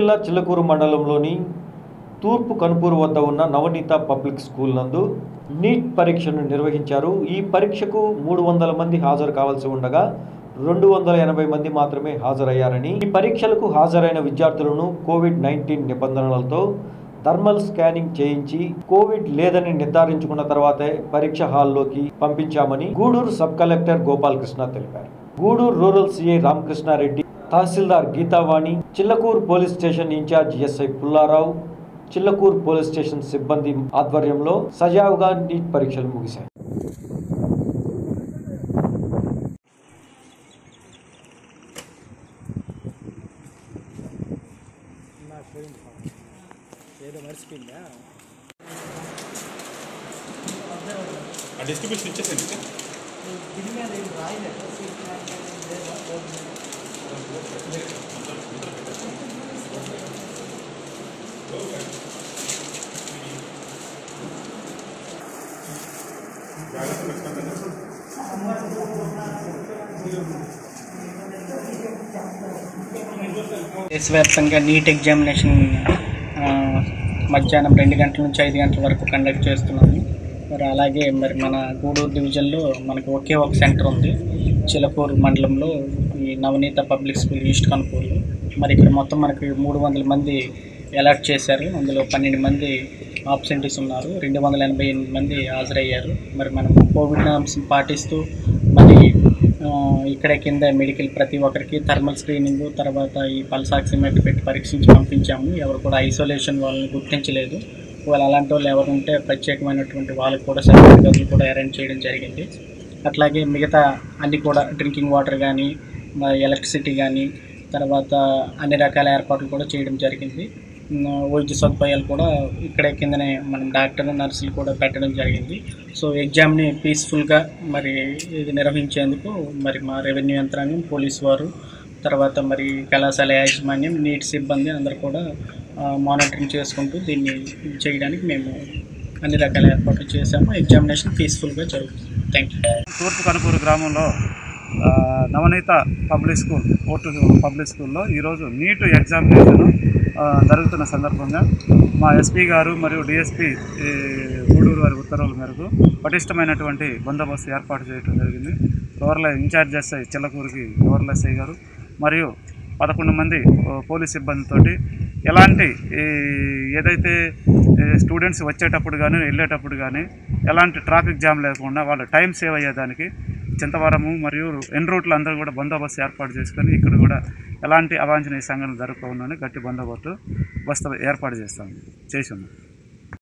జిల్లా చిల్లకూరు మండలంలోని తూర్పు కనుపూరు వద్ద ఉన్న నవనీత పబ్లిక్ స్కూల్ నందు నీట్ పరీక్షను నిర్వహించారు ఈ పరీక్షకు మూడు వందల మంది హాజరు కావాల్సి ఉండగా రెండు వందల ఎనభై మంది మాత్రమే హాజరయ్యారని ఈ పరీక్షలకు హాజరైన విద్యార్థులను కోవిడ్ నైన్టీన్ నిబంధనలతో థర్మల్ స్కానింగ్ చేయించి కోవిడ్ లేదని నిర్ధారించుకున్న తర్వాతే పరీక్ష హాల్లోకి పంపించామని గూడూరు సబ్ కలెక్టర్ గోపాలకృష్ణ తెలిపారు గూడూరు రూరల్ సిఐ రామకృష్ణారెడ్డి తహసీల్దార్ Geethavani Chillakur police station in-charge SI Pullarao Chillakur police station సిబ్బంది ఆధ్వర్యంలో సజావుగా నీట్ పరీక్షలు ముగిశాయి ఆ డిస్ట్రిబ్యూషన్ ఇచ్చేసింది సార్ దేశవ్యాప్తంగా నీట్ ఎగ్జామినేషన్ ఆ, మధ్యాహ్నం రెండు గంటల నుంచి ఐదు గంటల వరకు కండక్ట్ చేస్తున్నాము మరి అలాగే మరి మన గూడూరు డివిజన్లో మనకి ఒకే ఒక సెంటర్ ఉంది చిలకూరు మండలంలో ఈ నవనీత పబ్లిక్ స్కూల్ ఈస్ట్ కనుపూర్లో మరి ఇక్కడ మొత్తం మనకి మూడు వందల మంది అలాట్ చేశారు అందులో పన్నెండు మంది ఆబ్సెంటీస్ ఉన్నారు రెండు వందల ఎనభై ఎనిమిది మంది హాజరయ్యారు మరి మనం కోవిడ్ నామ్స్ పాటిస్తూ మరి ఆ, ఇక్కడ కింద మెడికల్ ప్రతి ఒక్కరికి థర్మల్ స్క్రీనింగ్ తర్వాత ఈ పల్స్ ఆక్సిమీటర్ పెట్టి పరీక్షించి పంపించాము ఎవరు కూడా ఐసోలేషన్ వాళ్ళని గుర్తించలేదు వాళ్ళు అలాంటి వాళ్ళు ఎవరు ఉంటే ప్రత్యేకమైనటువంటి వాళ్ళకి కూడా సపరేట్ గదులు కూడా అరేంజ్ చేయడం జరిగింది అట్లాగే మిగతా అన్ని కూడా డ్రింకింగ్ వాటర్ కానీ ఎలక్ట్రిసిటీ కానీ తర్వాత అన్ని రకాల ఏర్పాట్లు కూడా చేయడం జరిగింది ఉమ్, వైద్య సదుపాయాలు కూడా ఇక్కడే కిందనే మనం డాక్టర్ నర్సులు కూడా పెట్టడం జరిగింది సో ఎగ్జామ్ని పీస్ఫుల్గా మరి ఇది నిర్వహించేందుకు మరి మా రెవెన్యూ యంత్రాంగం పోలీసు వారు తర్వాత మరి కళాశాల యాజమాన్యం నీటి సిబ్బంది అందరూ కూడా మానిటరింగ్ చేసుకుంటూ దీన్ని చేయడానికి మేము అన్ని రకాల ఏర్పాట్లు చేశాము ఎగ్జామినేషన్ పీస్ఫుల్గా జరుగుతుంది థ్యాంక్ యూ తూర్పు కనుపూరు గ్రామంలో ఆ, నవనీత పబ్లిక్ స్కూల్ ఓటు పబ్లిక్ స్కూల్లో ఈరోజు నీట్ ఎగ్జామినేషన్ ఆ, జరుగుతున్న సందర్భంగా మా ఎస్పీ గారు మరియు డిఎస్పీ గూడూరు వారి ఉత్తర్వుల మేరకు పటిష్టమైనటువంటి బందోబస్తు ఏర్పాటు చేయడం జరిగింది రూరల్ ఇన్ఛార్జ్ ఎస్ఐ చిల్లకూరుకి రూరల్ ఎస్ఐ గారు మరియు పదకొండు మంది ఓ, పోలీస్ సిబ్బందితోటి ఎలాంటి ఈ, ఏదైతే స్టూడెంట్స్ వచ్చేటప్పుడు కానీ వెళ్ళేటప్పుడు కానీ ఎలాంటి ట్రాఫిక్ జామ్ లేకుండా వాళ్ళ టైం సేవ్ అయ్యేదానికి చింతవరము మరియు ఎన్ రూట్లు అందరూ కూడా బందోబస్తు ఏర్పాటు చేసుకొని ఇక్కడ కూడా ఎలాంటి అవాంఛనీయ సంఘటనలు జరగకుండా గట్టి బందోబస్తు బస్తు ఏర్పాటు చేస్తాం చేసి ఉన్నాం